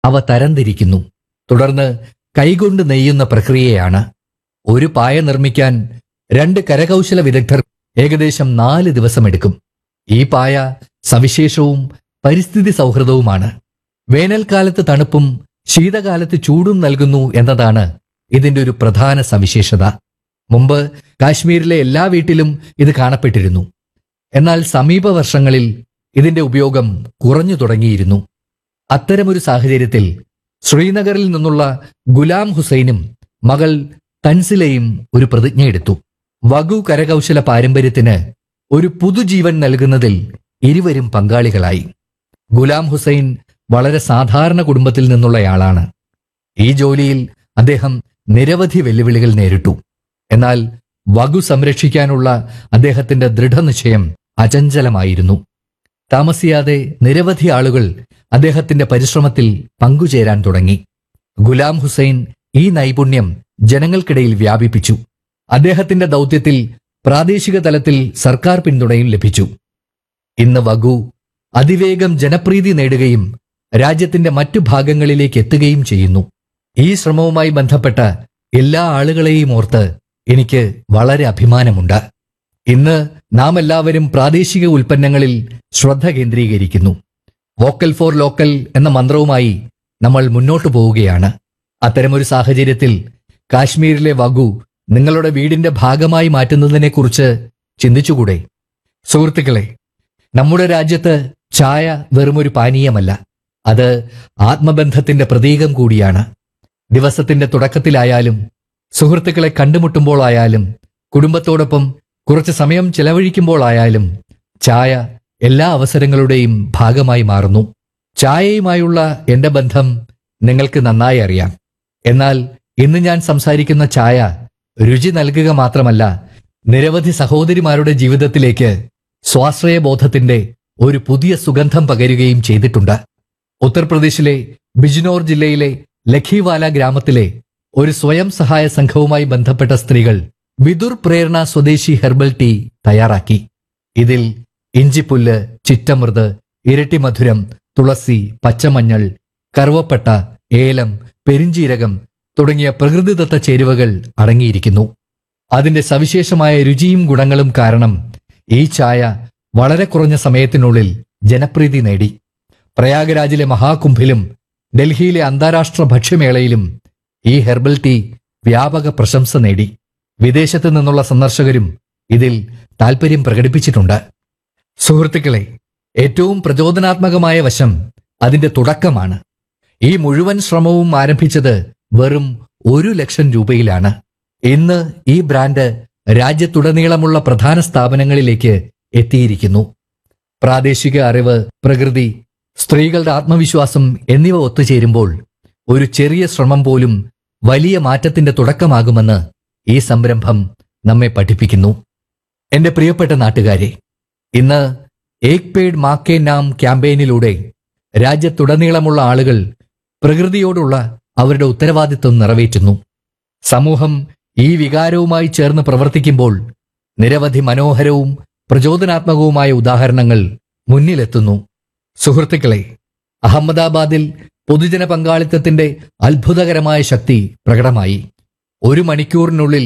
അവ തരംതിരിക്കുന്നു തുടർന്ന് കൈകൊണ്ട് നെയ്യുന്ന പ്രക്രിയയാണ് ഒരു പായ നിർമ്മിക്കാൻ രണ്ട് കരകൗശല വിദഗ്ധർ ഏകദേശം നാല് ദിവസമെടുക്കും ഈ പായ സവിശേഷവും പരിസ്ഥിതി സൗഹൃദവുമാണ് വേനൽക്കാലത്ത് തണുപ്പും ശീതകാലത്ത് ചൂടും നൽകുന്നു എന്നതാണ് ഇതിന്റെ ഒരു പ്രധാന സവിശേഷത മുമ്പ് കാശ്മീരിലെ എല്ലാ വീട്ടിലും ഇത് കാണപ്പെട്ടിരുന്നു എന്നാൽ സമീപ വർഷങ്ങളിൽ ഇതിന്റെ ഉപയോഗം കുറഞ്ഞു തുടങ്ങിയിരുന്നു അത്തരമൊരു സാഹചര്യത്തിൽ ശ്രീനഗറിൽ നിന്നുള്ള ഗുലാം ഹുസൈനും മകൾ തൻസിലയും ഒരു പ്രതിജ്ഞയെടുത്തു വഗു കരകൗശല പാരമ്പര്യത്തിന് ഒരു പുതുജീവൻ നൽകുന്നതിൽ ഇരുവരും പങ്കാളികളായി ഗുലാം ഹുസൈൻ വളരെ സാധാരണ കുടുംബത്തിൽ നിന്നുള്ളയാളാണ് ഈ ജോലിയിൽ അദ്ദേഹം നിരവധി വെല്ലുവിളികൾ നേരിട്ടു എന്നാൽ വഗു സംരക്ഷിക്കാനുള്ള അദ്ദേഹത്തിന്റെ ദൃഢനിശ്ചയം അചഞ്ചലമായിരുന്നു താമസിയാതെ നിരവധി ആളുകൾ അദ്ദേഹത്തിന്റെ പരിശ്രമത്തിൽ പങ്കുചേരാൻ തുടങ്ങി ഗുലാം ഹുസൈൻ ഈ നൈപുണ്യം ജനങ്ങൾക്കിടയിൽ വ്യാപിപ്പിച്ചു അദ്ദേഹത്തിന്റെ ദൗത്യത്തിൽ പ്രാദേശിക തലത്തിൽ സർക്കാർ പിന്തുണയും ലഭിച്ചു ഇന്ന് വഗു അതിവേഗം ജനപ്രീതി നേടുകയും രാജ്യത്തിന്റെ മറ്റു ഭാഗങ്ങളിലേക്ക് എത്തുകയും ചെയ്യുന്നു ഈ ശ്രമവുമായി ബന്ധപ്പെട്ട എല്ലാ ആളുകളെയും ഓർത്ത് എനിക്ക് വളരെ അഭിമാനമുണ്ട് ഇന്ന് നാം എല്ലാവരും പ്രാദേശിക ഉൽപ്പന്നങ്ങളിൽ ശ്രദ്ധ കേന്ദ്രീകരിക്കുന്നു വോക്കൽ ഫോർ ലോക്കൽ എന്ന മന്ത്രവുമായി നമ്മൾ മുന്നോട്ടു പോവുകയാണ് അത്തരമൊരു സാഹചര്യത്തിൽ കാശ്മീരിലെ വഗു നിങ്ങളുടെ വീടിന്റെ ഭാഗമായി മാറ്റുന്നതിനെക്കുറിച്ച് ചിന്തിച്ചുകൂടെ സുഹൃത്തുക്കളെ നമ്മുടെ രാജ്യത്ത് ചായ വെറുമൊരു പാനീയമല്ല അത് ആത്മബന്ധത്തിന്റെ പ്രതീകം കൂടിയാണ് ദിവസത്തിന്റെ തുടക്കത്തിലായാലും സുഹൃത്തുക്കളെ കണ്ടുമുട്ടുമ്പോഴായാലും കുടുംബത്തോടൊപ്പം കുറച്ച് സമയം ചെലവഴിക്കുമ്പോഴായാലും ചായ എല്ലാ അവസരങ്ങളുടെയും ഭാഗമായി മാറുന്നു ചായയുമായുള്ള എന്റെ ബന്ധം നിങ്ങൾക്ക് നന്നായി അറിയാം എന്നാൽ ഇന്ന് ഞാൻ സംസാരിക്കുന്ന ചായ രുചി നൽകുക മാത്രമല്ല നിരവധി സഹോദരിമാരുടെ ജീവിതത്തിലേക്ക് സ്വാശ്രയബോധത്തിന്റെ ഒരു പുതിയ സുഗന്ധം പകരുകയും ചെയ്തിട്ടുണ്ട് ഉത്തർപ്രദേശിലെ ബിജ്നോർ ജില്ലയിലെ ലഖിവാല ഗ്രാമത്തിലെ ഒരു സ്വയം സഹായ സംഘവുമായി ബന്ധപ്പെട്ട സ്ത്രീകൾ വിദുർ പ്രേരണ സ്വദേശി ഹെർബൽ ടീ തയ്യാറാക്കി ഇതിൽ ഇഞ്ചിപ്പുല്ല് ചിറ്റമൃത് ഇരട്ടിമധുരം തുളസി പച്ചമഞ്ഞൾ കറുവപ്പട്ട ഏലം പെരിഞ്ചീരകം തുടങ്ങിയ പ്രകൃതിദത്ത ചേരുവകൾ അടങ്ങിയിരിക്കുന്നു അതിന്റെ സവിശേഷമായ രുചിയും ഗുണങ്ങളും കാരണം ഈ ചായ വളരെ കുറഞ്ഞ സമയത്തിനുള്ളിൽ ജനപ്രീതി നേടി പ്രയാഗരാജിലെ മഹാകുംഭിലും ഡൽഹിയിലെ അന്താരാഷ്ട്ര ഭക്ഷ്യമേളയിലും ഈ ഹെർബൽ ടീ വ്യാപക പ്രശംസ നേടി വിദേശത്ത് നിന്നുള്ള സന്ദർശകരും ഇതിൽ താൽപര്യം പ്രകടിപ്പിച്ചിട്ടുണ്ട് സുഹൃത്തുക്കളെ ഏറ്റവും പ്രചോദനാത്മകമായ വശം അതിന്റെ തുടക്കമാണ് ഈ മുഴുവൻ ശ്രമവും ആരംഭിച്ചത് വെറും ഒരു ലക്ഷം രൂപയിലാണ് ഇന്ന് ഈ ബ്രാൻഡ് രാജ്യത്തുടനീളമുള്ള പ്രധാന സ്ഥാപനങ്ങളിലേക്ക് എത്തിയിരിക്കുന്നു പ്രാദേശിക അറിവ് പ്രകൃതി സ്ത്രീകളുടെ ആത്മവിശ്വാസം എന്നിവ ഒത്തുചേരുമ്പോൾ ഒരു ചെറിയ ശ്രമം പോലും വലിയ മാറ്റത്തിന്റെ തുടക്കമാകുമെന്ന് ഈ സംരംഭം നമ്മെ പഠിപ്പിക്കുന്നു എന്റെ പ്രിയപ്പെട്ട നാട്ടുകാരെ ഇന്ന് ഏക് പേഡ് മാക്കേ നാം ക്യാമ്പയിനിലൂടെ രാജ്യത്തുടനീളമുള്ള ആളുകൾ പ്രകൃതിയോടുള്ള അവരുടെ ഉത്തരവാദിത്വം നിറവേറ്റുന്നു സമൂഹം ഈ വികാരവുമായി ചേർന്ന് പ്രവർത്തിക്കുമ്പോൾ നിരവധി മനോഹരവും പ്രചോദനാത്മകവുമായ ഉദാഹരണങ്ങൾ മുന്നിലെത്തുന്നു സുഹൃത്തുക്കളെ അഹമ്മദാബാദിൽ പൊതുജന പങ്കാളിത്തത്തിന്റെ അത്ഭുതകരമായ ശക്തി പ്രകടമായി ഒരു മണിക്കൂറിനുള്ളിൽ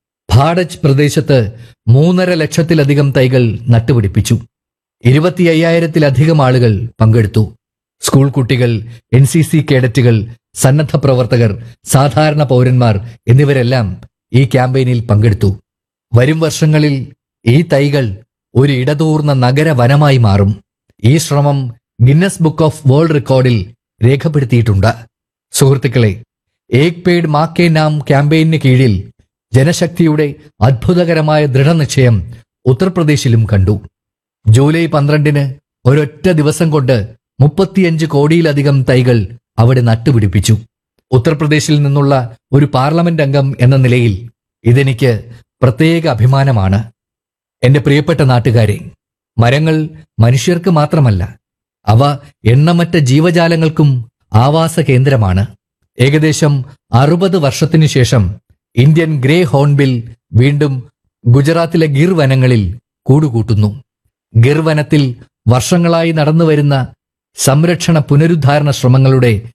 ഭാഡജ് പ്രദേശത്ത് മൂന്നര ലക്ഷത്തിലധികം തൈകൾ നട്ടുപിടിപ്പിച്ചു ഇരുപത്തി അയ്യായിരത്തിലധികം ആളുകൾ പങ്കെടുത്തു സ്കൂൾ കുട്ടികൾ എൻ സി സി കേഡറ്റുകൾ സന്നദ്ധ പ്രവർത്തകർ സാധാരണ പൗരന്മാർ എന്നിവരെല്ലാം ഈ ക്യാമ്പയിനിൽ പങ്കെടുത്തു വരും വർഷങ്ങളിൽ ഈ തൈകൾ ഒരു ഇടതൂർന്ന നഗര വനമായി മാറും ഈ ശ്രമം ഗിന്നസ് ബുക്ക് ഓഫ് വേൾഡ് റെക്കോർഡിൽ രേഖപ്പെടുത്തിയിട്ടുണ്ട് സുഹൃത്തുക്കളെ ഏക് പേഡ് മാക്കേ നാം ക്യാമ്പയിന് കീഴിൽ ജനശക്തിയുടെ അത്ഭുതകരമായ ദൃഢനിശ്ചയം ഉത്തർപ്രദേശിലും കണ്ടു ജൂലൈ പന്ത്രണ്ടിന് ഒരൊറ്റ ദിവസം കൊണ്ട് മുപ്പത്തിയഞ്ച് കോടിയിലധികം തൈകൾ അവിടെ നട്ടുപിടിപ്പിച്ചു ഉത്തർപ്രദേശിൽ നിന്നുള്ള ഒരു പാർലമെന്റ് അംഗം എന്ന നിലയിൽ ഇതെനിക്ക് പ്രത്യേക അഭിമാനമാണ് എന്റെ പ്രിയപ്പെട്ട നാട്ടുകാരെ മരങ്ങൾ മനുഷ്യർക്ക് മാത്രമല്ല അവ എണ്ണമറ്റ ജീവജാലങ്ങൾക്കും ആവാസ കേന്ദ്രമാണ് ഏകദേശം അറുപത് വർഷത്തിനു ശേഷം ഇന്ത്യൻ ഗ്രേ ഹോൺബിൽ വീണ്ടും ഗുജറാത്തിലെ ഗിർ വനങ്ങളിൽ കൂടുകൂട്ടുന്നു ഗിർ വനത്തിൽ വർഷങ്ങളായി നടന്നുവരുന്ന സംരക്ഷണ പുനരുദ്ധാരണ ശ്രമങ്ങളുടെ